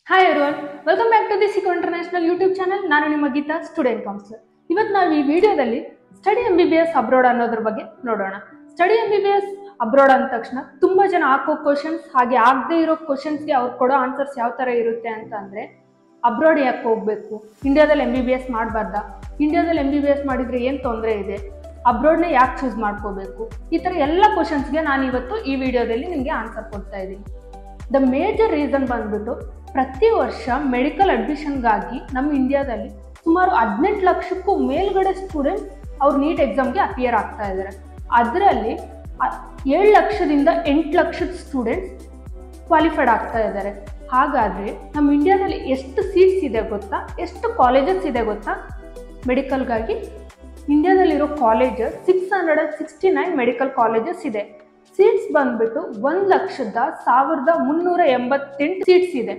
hi everyone welcome back to the Sico international YouTube channel ನಾನು ನಿಮ್ಮ Geetha student counsellor ಇವತ್ತು ನಾವು ಈ ವಿಡಿಯೋದಲ್ಲಿ study M B B S abroad ಅನ್ನೋದ್ರ ಬಗ್ಗೆ ನೋಡೋಣ study M B B S abroad ಅಂದ ತಕ್ಷಣ ತುಂಬ ಜನ ಹಾಕೋ ಕ್ವಶನ್ಸ್ ಹಾಗೆ ಆಗದೆ ಇರೋ ಕ್ವಶನ್ಸ್ಗೆ ಅವ್ರು ಕೊಡೋ ಆನ್ಸರ್ಸ್ ಯಾವ ಥರ ಇರುತ್ತೆ ಅಂತ ಅಂದರೆ ಅಬ್ರಾಡ್ ಯಾಕೆ ಹೋಗಬೇಕು ಇಂಡಿಯಾದಲ್ಲಿ ಎಂ ಬಿ ಬಿ ಎಸ್ ಮಾಡಬಾರ್ದಾ ಇಂಡಿಯಾದಲ್ಲಿ ಎಂ ಬಿ ಬಿ ಎಸ್ ಮಾಡಿದರೆ ಏನು ತೊಂದರೆ ಇದೆ ಅಬ್ರಾಡ್ನ ಯಾಕೆ ಚೂಸ್ ಮಾಡ್ಕೋಬೇಕು ಈ ಥರ ಎಲ್ಲ ಕ್ವಶನ್ಸ್ಗೆ ನಾನು ಇವತ್ತು ಈ ವಿಡಿಯೋದಲ್ಲಿ ನಿಮಗೆ ಆನ್ಸರ್ ಕೊಡ್ತಾ ಇದ್ದೀನಿ ದ ಮೇಜರ್ ರೀಸನ್ ಬಂದ್ಬಿಟ್ಟು ಪ್ರತಿ ವರ್ಷ ಮೆಡಿಕಲ್ ಅಡ್ಮಿಷನ್ಗಾಗಿ ನಮ್ಮ ಇಂಡಿಯಾದಲ್ಲಿ ಸುಮಾರು ಹದಿನೆಂಟು ಲಕ್ಷಕ್ಕೂ ಮೇಲ್ಗಡೆ ಸ್ಟೂಡೆಂಟ್ ಅವ್ರು ನೀಟ್ ಎಕ್ಸಾಮ್ಗೆ ಅಪಿಯರ್ ಆಗ್ತಾ ಇದ್ದಾರೆ ಅದರಲ್ಲಿ ಏಳು ಲಕ್ಷದಿಂದ ಎಂಟು ಲಕ್ಷದ ಸ್ಟೂಡೆಂಟ್ಸ್ ಕ್ವಾಲಿಫೈಡ್ ಆಗ್ತಾ ಇದ್ದಾರೆ ಹಾಗಾದರೆ ನಮ್ಮ ಇಂಡಿಯಾದಲ್ಲಿ ಎಷ್ಟು ಸೀಟ್ಸ್ ಇದೆ ಗೊತ್ತಾ ಎಷ್ಟು ಕಾಲೇಜಸ್ ಇದೆ ಗೊತ್ತಾ ಮೆಡಿಕಲ್ಗಾಗಿ ಇಂಡಿಯಾದಲ್ಲಿರೋ colleges six hundred and sixty nine medical colleges ಇದೆ ಸೀಟ್ಸ್ ಬಂದ್ಬಿಟ್ಟು ಒಂದು ಲಕ್ಷದ ಸಾವಿರದ ಮುನ್ನೂರ ಎಂಬತ್ತೆಂಟು ಸೀಟ್ಸ್ ಇದೆ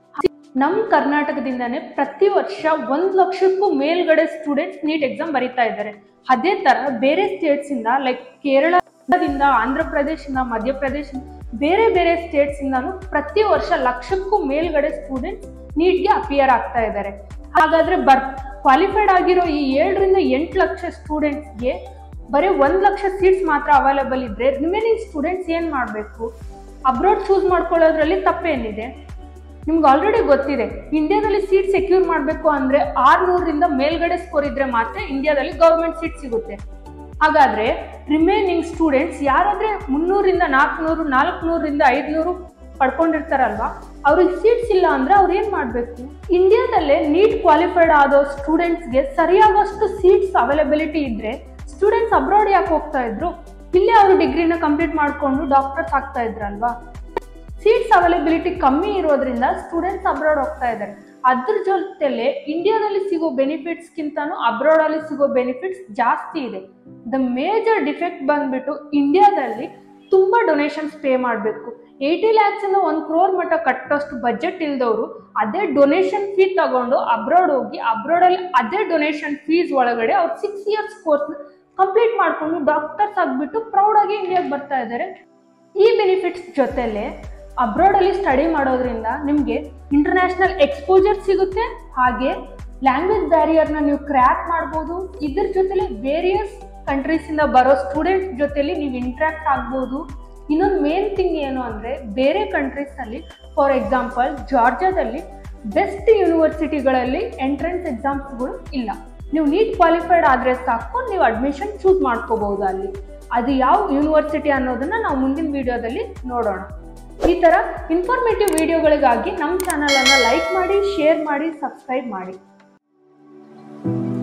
ನಮ್ಮ ಕರ್ನಾಟಕದಿಂದನೇ ಪ್ರತಿ ವರ್ಷ ಒಂದು ಲಕ್ಷಕ್ಕೂ ಮೇಲ್ಗಡೆ ಸ್ಟೂಡೆಂಟ್ಸ್ ನೀಟ್ ಎಕ್ಸಾಮ್ ಬರೀತಾ ಇದ್ದಾರೆ ಅದೇ ಥರ ಬೇರೆ ಸ್ಟೇಟ್ಸಿಂದ ಲೈಕ್ ಕೇರಳದಿಂದ ಆಂಧ್ರ ಪ್ರದೇಶದಿಂದ ಮಧ್ಯಪ್ರದೇಶ ಬೇರೆ ಬೇರೆ ಸ್ಟೇಟ್ಸಿಂದನೂ ಪ್ರತಿ ವರ್ಷ ಲಕ್ಷಕ್ಕೂ ಮೇಲ್ಗಡೆ ಸ್ಟೂಡೆಂಟ್ಸ್ ನೀಟ್ಗೆ ಅಪಿಯರ್ ಆಗ್ತಾ ಇದ್ದಾರೆ ಹಾಗಾದ್ರೆ ಬರ್ ಕ್ವಾಲಿಫೈಡ್ ಆಗಿರೋ ಈ ಏಳರಿಂದ ಎಂಟು ಲಕ್ಷ ಸ್ಟೂಡೆಂಟ್ಸ್ಗೆ ಬರೀ ಒಂದು ಲಕ್ಷ ಸೀಟ್ಸ್ ಮಾತ್ರ ಅವೈಲೇಬಲ್ ಇದ್ರೆ ರಿಮೈನಿಂಗ್ ಸ್ಟೂಡೆಂಟ್ಸ್ ಏನು ಮಾಡಬೇಕು ಅಬ್ರಾಡ್ ಚೂಸ್ ಮಾಡ್ಕೊಳ್ಳೋದ್ರಲ್ಲಿ ತಪ್ಪೇನಿದೆ ನಿಮ್ಗೆ ಆಲ್ರೆಡಿ ಗೊತ್ತಿದೆ ಇಂಡಿಯಾದಲ್ಲಿ ಸೀಟ್ ಸೆಕ್ಯೂರ್ ಮಾಡಬೇಕು ಅಂದರೆ ಆರ್ನೂರರಿಂದ ಮೇಲ್ಗಡೆ ಸ್ಕೋರ್ ಇದ್ರೆ ಮಾತ್ರ ಇಂಡಿಯಾದಲ್ಲಿ ಗೌರ್ಮೆಂಟ್ ಸೀಟ್ ಸಿಗುತ್ತೆ ಹಾಗಾದ್ರೆ ರಿಮೈನಿಂಗ್ ಸ್ಟೂಡೆಂಟ್ಸ್ ಯಾರಾದ್ರೆ ಮುನ್ನೂರಿಂದ ನಾಲ್ಕುನೂರು ನಾಲ್ಕುನೂರಿಂದ ಐದುನೂರು ಪಡ್ಕೊಂಡಿರ್ತಾರಲ್ವಾ ಅವ್ರಿಗೆ ಸೀಟ್ಸ್ ಇಲ್ಲ ಅಂದ್ರೆ ಅವ್ರು ಏನು ಮಾಡಬೇಕು ಇಂಡಿಯಾದಲ್ಲೇ ನೀಟ್ ಕ್ವಾಲಿಫೈಡ್ ಆದೋ ಸ್ಟೂಡೆಂಟ್ಸ್ಗೆ ಸರಿಯಾದಷ್ಟು ಸೀಟ್ಸ್ ಅವೈಲಬಿಲಿಟಿ ಇದ್ರೆ ಸ್ಟೂಡೆಂಟ್ಸ್ ಅಬ್ರಾಡ್ ಯಾಕೆ ಹೋಗ್ತಾ ಇದ್ರು ಇಲ್ಲೇ ಅವರು ಡಿಗ್ರಿನ ಕಂಪ್ಲೀಟ್ ಮಾಡಿಕೊಂಡು ಡಾಕ್ಟರ್ಸ್ ಆಗ್ತಾ ಇದ್ರಲ್ವಾ ಸೀಟ್ಸ್ ಅವೈಲಬಿಲಿಟಿ ಕಮ್ಮಿ ಇರೋದ್ರಿಂದ ಸ್ಟೂಡೆಂಟ್ಸ್ ಅಬ್ರಾಡ್ ಹೋಗ್ತಾ ಇದ್ದಾರೆ ಅದ್ರ ಜೊತೆಲೆ ಇಂಡಿಯಾದಲ್ಲಿ ಸಿಗೋ ಬೆನಿಫಿಟ್ಸ್ಗಿಂತನೂ ಅಬ್ರಾಡಲ್ಲಿ ಸಿಗೋ ಬೆನಿಫಿಟ್ಸ್ ಜಾಸ್ತಿ ಇದೆ ದ ಮೇಜರ್ ಡಿಫೆಕ್ಟ್ ಬಂದ್ಬಿಟ್ಟು ಇಂಡಿಯಾದಲ್ಲಿ ತುಂಬ ಡೊನೇಷನ್ಸ್ ಪೇ ಮಾಡಬೇಕು ಏಯ್ಟಿ ಲ್ಯಾಕ್ಸಿಂದ ಒಂದು ಕ್ರೋರ್ ಮಟ್ಟ ಕಟ್ಟೋಷ್ಟು ಬಜೆಟ್ ಇಲ್ದವರು ಅದೇ ಡೊನೇಷನ್ ಫೀ ತಗೊಂಡು ಅಬ್ರಾಡ್ ಹೋಗಿ ಅಬ್ರಾಡಲ್ಲಿ ಅದೇ ಡೊನೇಷನ್ ಫೀಸ್ ಒಳಗಡೆ ಅವ್ರು ಸಿಕ್ಸ್ ಇಯರ್ಸ್ ಕೋರ್ಸ್ನ ಕಂಪ್ಲೀಟ್ ಮಾಡಿಕೊಂಡು ಡಾಕ್ಟರ್ಸ್ ಆಗಿಬಿಟ್ಟು ಪ್ರೌಡಾಗಿ ಇಂಡಿಯಾಗೆ ಬರ್ತಾ ಇದ್ದಾರೆ ಈ ಬೆನಿಫಿಟ್ಸ್ ಜೊತೆಲೆ ಅಬ್ರಾಡಲ್ಲಿ ಸ್ಟಡಿ ಮಾಡೋದ್ರಿಂದ ನಿಮಗೆ ಇಂಟರ್ನ್ಯಾಷನಲ್ ಎಕ್ಸ್ಪೋಜರ್ ಸಿಗುತ್ತೆ ಹಾಗೆ ಲ್ಯಾಂಗ್ವೇಜ್ ಬ್ಯಾರಿಯರ್ನ ನೀವು ಕ್ರ್ಯಾಕ್ ಮಾಡ್ಬೋದು ಇದ್ರ ಜೊತೆಲಿ ವೇರಿಯಸ್ ಕಂಟ್ರೀಸಿಂದ ಬರೋ ಸ್ಟೂಡೆಂಟ್ಸ್ ಜೊತೆಲಿ ನೀವು ಇಂಟ್ರ್ಯಾಕ್ಟ್ ಆಗ್ಬೋದು ಇನ್ನೊಂದು ಮೇನ್ ಥಿಂಗ್ ಏನು ಅಂದರೆ ಬೇರೆ ಕಂಟ್ರೀಸಲ್ಲಿ ಫಾರ್ ಎಕ್ಸಾಂಪಲ್ ಜಾರ್ಜಿಯಾದಲ್ಲಿ ಬೆಸ್ಟ್ ಯೂನಿವರ್ಸಿಟಿಗಳಲ್ಲಿ ಎಂಟ್ರೆನ್ಸ್ ಎಕ್ಸಾಮ್ಸ್ಗಳು ಇಲ್ಲ ನೀವು ನೀಟ್ ಕ್ವಾಲಿಫೈಡ್ ಆದರೆ ಸಾಕು ನೀವು ಅಡ್ಮಿಷನ್ ಚೂಸ್ ಮಾಡ್ಕೋಬಹುದು ಅಲ್ಲಿ ಅದು ಯಾವ ಯೂನಿವರ್ಸಿಟಿ ಅನ್ನೋದನ್ನ ನಾವು ಮುಂದಿನ ವಿಡಿಯೋದಲ್ಲಿ ನೋಡೋಣ ಈ ಥರ ಇನ್ಫಾರ್ಮೇಟಿವ್ ವಿಡಿಯೋಗಳಿಗಾಗಿ ನಮ್ಮ ಚಾನಲನ್ನು ಲೈಕ್ ಮಾಡಿ ಶೇರ್ ಮಾಡಿ ಸಬ್ಸ್ಕ್ರೈಬ್ ಮಾಡಿ